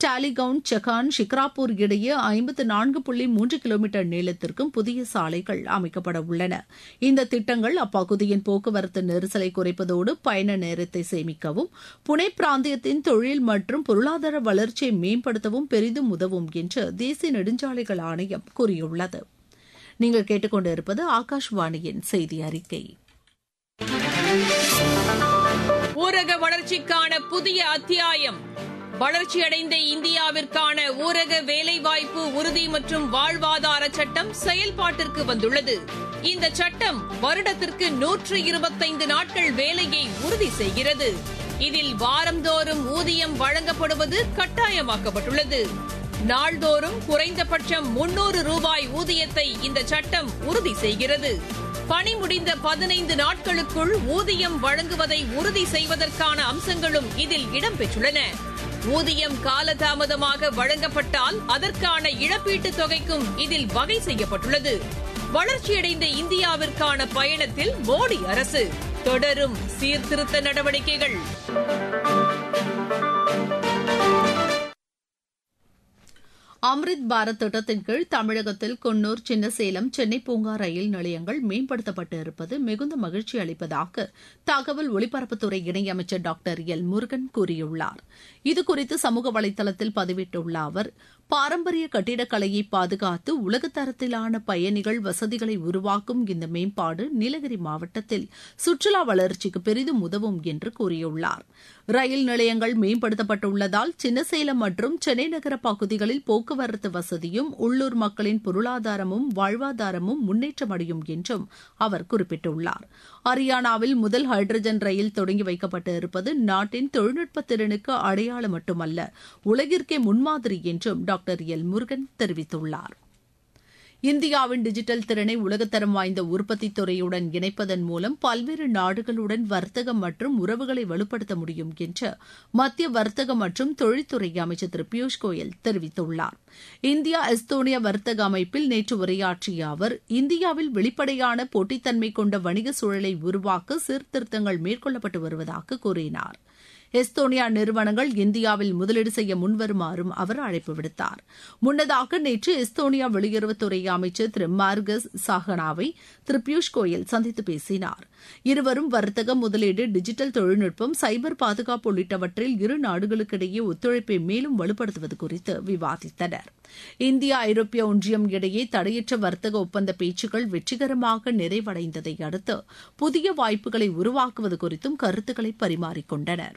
டாலிகவுன் Sagan ஷிக்ராப்பூர் இடையே ஐம்பத்து நான்கு புள்ளி மூன்று கிலோமீட்டர் நீளத்திற்கும் புதிய சாலைகள் அமைக்கப்பட உள்ளன இந்த திட்டங்கள் அப்பகுதியின் போக்குவரத்து நெரிசலை குறைப்பதோடு பயண நேரத்தை சேமிக்கவும் புனே பிராந்தியத்தின் தொழில் மற்றும் பொருளாதார வளர்ச்சியை மேம்படுத்தவும் பெரிதும் உதவும் என்று தேசிய நெடுஞ்சாலைகள் ஆணையம் கூறியுள்ளது நீங்கள் கேட்டுக்கொண்டிருப்பது ஆகாஷ்வாணியின் செய்தி அறிக்கை ஊரக வளர்ச்சிக்கான புதிய அத்தியாயம் வளர்ச்சியடைந்த இந்தியாவிற்கான ஊரக வேலைவாய்ப்பு உறுதி மற்றும் வாழ்வாதார சட்டம் செயல்பாட்டிற்கு வந்துள்ளது இந்த சட்டம் வருடத்திற்கு நூற்று இருபத்தைந்து நாட்கள் வேலையை உறுதி செய்கிறது இதில் வாரந்தோறும் ஊதியம் வழங்கப்படுவது கட்டாயமாக்கப்பட்டுள்ளது நாள்தோறும் குறைந்தபட்சம் முன்னூறு ரூபாய் ஊதியத்தை இந்த சட்டம் உறுதி செய்கிறது பணி முடிந்த பதினைந்து நாட்களுக்குள் ஊதியம் வழங்குவதை உறுதி செய்வதற்கான அம்சங்களும் இதில் இடம்பெற்றுள்ளன ஊதியம் காலதாமதமாக வழங்கப்பட்டால் அதற்கான இழப்பீட்டுத் தொகைக்கும் இதில் வகை செய்யப்பட்டுள்ளது வளர்ச்சியடைந்த இந்தியாவிற்கான பயணத்தில் மோடி அரசு தொடரும் சீர்திருத்த நடவடிக்கைகள் அம்ரித் பாரத் திட்டத்தின் கீழ் தமிழகத்தில் குன்னூர் சின்னசேலம் சென்னை பூங்கா ரயில் நிலையங்கள் மேம்படுத்தப்பட்டு இருப்பது மிகுந்த மகிழ்ச்சி அளிப்பதாக தகவல் ஒலிபரப்புத்துறை இணையமைச்சர் டாக்டர் எல் முருகன் கூறியுள்ளார் இதுகுறித்து சமூக வலைதளத்தில் பதிவிட்டுள்ள அவர் பாரம்பரிய கட்டிடக்கலையை பாதுகாத்து உலகத்தரத்திலான பயணிகள் வசதிகளை உருவாக்கும் இந்த மேம்பாடு நீலகிரி மாவட்டத்தில் சுற்றுலா வளர்ச்சிக்கு பெரிதும் உதவும் என்று கூறியுள்ளார் ரயில் நிலையங்கள் மேம்படுத்தப்பட்டுள்ளதால் சின்னசேலம் மற்றும் சென்னை நகர பகுதிகளில் போக்குவரத்து வசதியும் உள்ளூர் மக்களின் பொருளாதாரமும் வாழ்வாதாரமும் முன்னேற்றமடையும் என்றும் அவர் குறிப்பிட்டுள்ளார் ஹரியானாவில் முதல் ஹைட்ரஜன் ரயில் தொடங்கி வைக்கப்பட்டு இருப்பது நாட்டின் தொழில்நுட்ப திறனுக்கு அடையாளம் மட்டுமல்ல உலகிற்கே முன்மாதிரி என்றும் டாக்டர் எல் முருகன் தெரிவித்துள்ளார் இந்தியாவின் டிஜிட்டல் திறனை உலகத்தரம் வாய்ந்த உற்பத்தி துறையுடன் இணைப்பதன் மூலம் பல்வேறு நாடுகளுடன் வர்த்தகம் மற்றும் உறவுகளை வலுப்படுத்த முடியும் என்று மத்திய வர்த்தக மற்றும் தொழில்துறை அமைச்சர் திரு பியூஷ் கோயல் தெரிவித்துள்ளார் இந்தியா எஸ்தோனியா வர்த்தக அமைப்பில் நேற்று உரையாற்றிய அவர் இந்தியாவில் வெளிப்படையான போட்டித்தன்மை கொண்ட வணிக சூழலை உருவாக்க சீர்திருத்தங்கள் மேற்கொள்ளப்பட்டு வருவதாக கூறினார் எஸ்தோனியா நிறுவனங்கள் இந்தியாவில் முதலீடு செய்ய முன்வருமாறும் அவர் அழைப்பு விடுத்தார் முன்னதாக நேற்று எஸ்தோனியா வெளியுறவுத்துறை அமைச்சர் திரு மார்கஸ் சாகனாவை திரு பியூஷ் கோயல் சந்தித்து பேசினார் இருவரும் வர்த்தகம் முதலீடு டிஜிட்டல் தொழில்நுட்பம் சைபர் பாதுகாப்பு உள்ளிட்டவற்றில் இரு நாடுகளுக்கிடையே ஒத்துழைப்பை மேலும் வலுப்படுத்துவது குறித்து விவாதித்தனர் இந்தியா ஐரோப்பிய ஒன்றியம் இடையே தடையற்ற வர்த்தக ஒப்பந்த பேச்சுக்கள் வெற்றிகரமாக நிறைவடைந்ததை அடுத்து புதிய வாய்ப்புகளை உருவாக்குவது குறித்தும் கருத்துக்களை பரிமாறிக்கொண்டனர்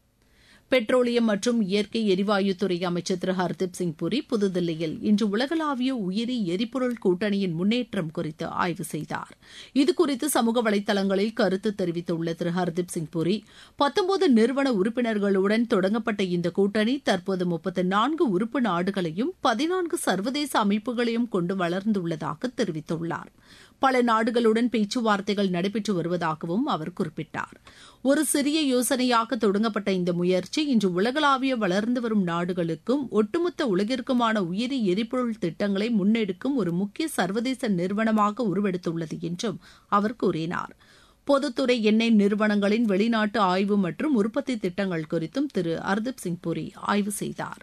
பெட்ரோலியம் மற்றும் இயற்கை எரிவாயுத்துறை அமைச்சர் திரு ஹர்தீப் சிங் புரி புதுதில்லியில் இன்று உலகளாவிய உயிரி எரிபொருள் கூட்டணியின் முன்னேற்றம் குறித்து ஆய்வு செய்தார் இதுகுறித்து சமூக வலைதளங்களில் கருத்து தெரிவித்துள்ள திரு ஹர்தீப் சிங் புரி பத்தொன்பது நிறுவன உறுப்பினர்களுடன் தொடங்கப்பட்ட இந்த கூட்டணி தற்போது முப்பத்தி நான்கு உறுப்பு நாடுகளையும் பதினான்கு சர்வதேச அமைப்புகளையும் கொண்டு வளர்ந்துள்ளதாக தெரிவித்துள்ளார் பல நாடுகளுடன் பேச்சுவார்த்தைகள் நடைபெற்று வருவதாகவும் அவர் குறிப்பிட்டார் ஒரு சிறிய யோசனையாக தொடங்கப்பட்ட இந்த முயற்சி இன்று உலகளாவிய வளர்ந்து வரும் நாடுகளுக்கும் ஒட்டுமொத்த உலகிற்குமான உயிரி எரிபொருள் திட்டங்களை முன்னெடுக்கும் ஒரு முக்கிய சர்வதேச நிறுவனமாக உருவெடுத்துள்ளது என்றும் அவர் கூறினார் பொதுத்துறை எண்ணெய் நிறுவனங்களின் வெளிநாட்டு ஆய்வு மற்றும் உற்பத்தி திட்டங்கள் குறித்தும் திரு ஹர்தீப் சிங் புரி ஆய்வு செய்தார்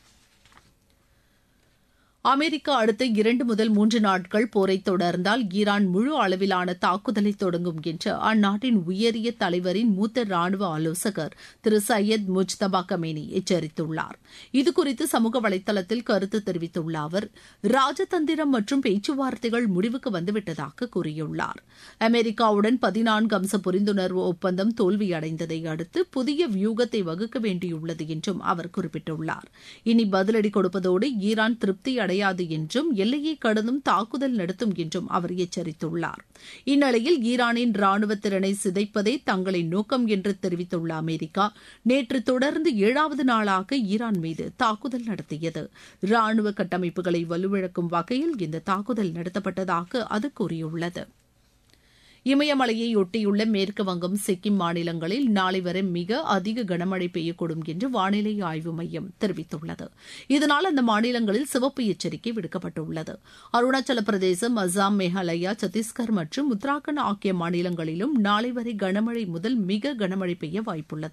அமெரிக்கா அடுத்த இரண்டு முதல் மூன்று நாட்கள் போரை தொடர்ந்தால் ஈரான் முழு அளவிலான தாக்குதலை தொடங்கும் என்று அந்நாட்டின் உயரிய தலைவரின் மூத்த ராணுவ ஆலோசகர் திரு சையத் முஜ்தபா கமேனி எச்சரித்துள்ளார் இதுகுறித்து சமூக வலைதளத்தில் கருத்து தெரிவித்துள்ள அவர் ராஜதந்திரம் மற்றும் பேச்சுவார்த்தைகள் முடிவுக்கு வந்துவிட்டதாக கூறியுள்ளார் அமெரிக்காவுடன் பதினான்கு அம்ச புரிந்துணர்வு ஒப்பந்தம் தோல்வியடைந்ததை அடுத்து புதிய வியூகத்தை வகுக்க வேண்டியுள்ளது என்றும் அவர் குறிப்பிட்டுள்ளார் இனி பதிலடி கொடுப்பதோடு ஈரான் திருப்தி அடையாது என்றும் எல்லையை கடந்தும் தாக்குதல் நடத்தும் என்றும் அவர் எச்சரித்துள்ளார் இந்நிலையில் ஈரானின் ராணுவ திறனை சிதைப்பதே தங்களின் நோக்கம் என்று தெரிவித்துள்ள அமெரிக்கா நேற்று தொடர்ந்து ஏழாவது நாளாக ஈரான் மீது தாக்குதல் நடத்தியது ராணுவ கட்டமைப்புகளை வலுவிழக்கும் வகையில் இந்த தாக்குதல் நடத்தப்பட்டதாக அது கூறியுள்ளது இமயமலையை ஒட்டியுள்ள மேற்கு வங்கம் சிக்கிம் மாநிலங்களில் நாளை வரை மிக அதிக கனமழை பெய்யக்கூடும் என்று வானிலை ஆய்வு மையம் தெரிவித்துள்ளது இதனால் அந்த மாநிலங்களில் சிவப்பு எச்சரிக்கை விடுக்கப்பட்டுள்ளது அருணாச்சல பிரதேசம் அசாம் மேகாலயா சத்தீஸ்கர் மற்றும் உத்தராகண்ட் ஆகிய மாநிலங்களிலும் நாளை வரை கனமழை முதல் மிக கனமழை பெய்ய வாய்ப்புள்ளது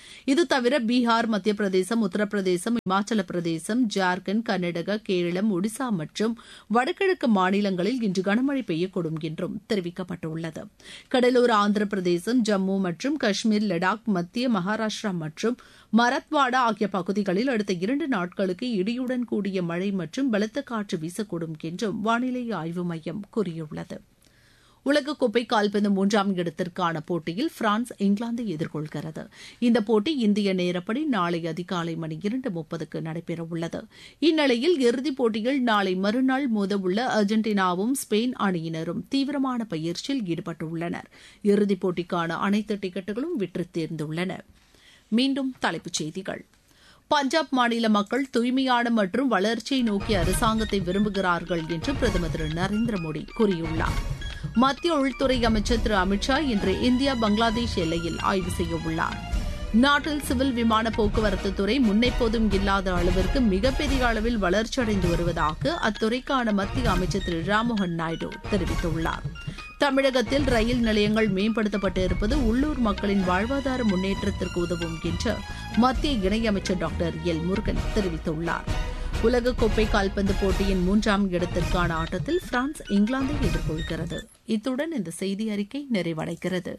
இது தவிர பீகார் மத்திய பிரதேசம் உத்தரப்பிரதேசம் இமாச்சல பிரதேசம் ஜார்க்கண்ட் கர்நாடகா கேரளம் ஒடிசா மற்றும் வடகிழக்கு மாநிலங்களில் இன்று கனமழை பெய்யக்கூடும் என்றும் தெரிவிக்கப்பட்டுள்ளது கடலோர ஆந்திர பிரதேசம் ஜம்மு மற்றும் காஷ்மீர் லடாக் மத்திய மகாராஷ்டிரா மற்றும் மராத்வாடா ஆகிய பகுதிகளில் அடுத்த இரண்டு நாட்களுக்கு இடியுடன் கூடிய மழை மற்றும் பலத்த காற்று வீசக்கூடும் என்றும் வானிலை ஆய்வு மையம் கூறியுள்ளது உலகக்கோப்பை கால்பந்து மூன்றாம் இடத்திற்கான போட்டியில் பிரான்ஸ் இங்கிலாந்தை எதிர்கொள்கிறது இந்த போட்டி இந்திய நேரப்படி நாளை அதிகாலை மணி இரண்டு முப்பதுக்கு நடைபெறவுள்ளது இந்நிலையில் இறுதிப் போட்டியில் நாளை மறுநாள் மோதவுள்ள அர்ஜென்டினாவும் ஸ்பெயின் அணியினரும் தீவிரமான பயிற்சியில் ஈடுபட்டுள்ளனர் இறுதிப் போட்டிக்கான அனைத்து டிக்கெட்டுகளும் விற்று தேர்ந்துள்ளன மீண்டும் தலைப்புச் செய்திகள் பஞ்சாப் மாநில மக்கள் தூய்மையான மற்றும் வளர்ச்சியை நோக்கிய அரசாங்கத்தை விரும்புகிறார்கள் என்று பிரதமர் திரு நரேந்திர மோடி கூறியுள்ளார் மத்திய உள்துறை அமைச்சர் திரு அமித்ஷா இன்று இந்தியா பங்களாதேஷ் எல்லையில் ஆய்வு செய்யவுள்ளார் நாட்டில் சிவில் விமான போக்குவரத்து துறை முன்னெப்போதும் இல்லாத அளவிற்கு மிகப்பெரிய அளவில் வளர்ச்சியடைந்து வருவதாக அத்துறைக்கான மத்திய அமைச்சர் திரு ராம்மோகன் நாயுடு தெரிவித்துள்ளார் தமிழகத்தில் ரயில் நிலையங்கள் மேம்படுத்தப்பட்டு இருப்பது உள்ளூர் மக்களின் வாழ்வாதார முன்னேற்றத்திற்கு உதவும் என்று மத்திய இணையமைச்சர் டாக்டர் எல் முருகன் தெரிவித்துள்ளார் உலகக்கோப்பை கால்பந்து போட்டியின் மூன்றாம் இடத்திற்கான ஆட்டத்தில் பிரான்ஸ் இங்கிலாந்தை எதிர்கொள்கிறது இத்துடன் இந்த செய்தி அறிக்கை நிறைவடைகிறது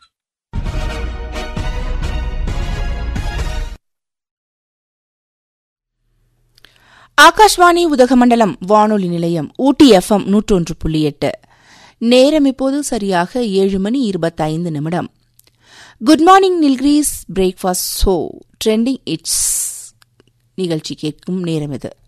ஆகாஷ்வாணி உதகமண்டலம் வானொலி நிலையம் ஊட்டி எஃப்எம் நூற்றொன்று புள்ளி எட்டு நேரம் இப்போது சரியாக ஏழு மணி இருபத்தைந்து நிமிடம் good morning Nilgiris breakfast show trending it's நிகழ்ச்சி கேட்கும் நேரம் இது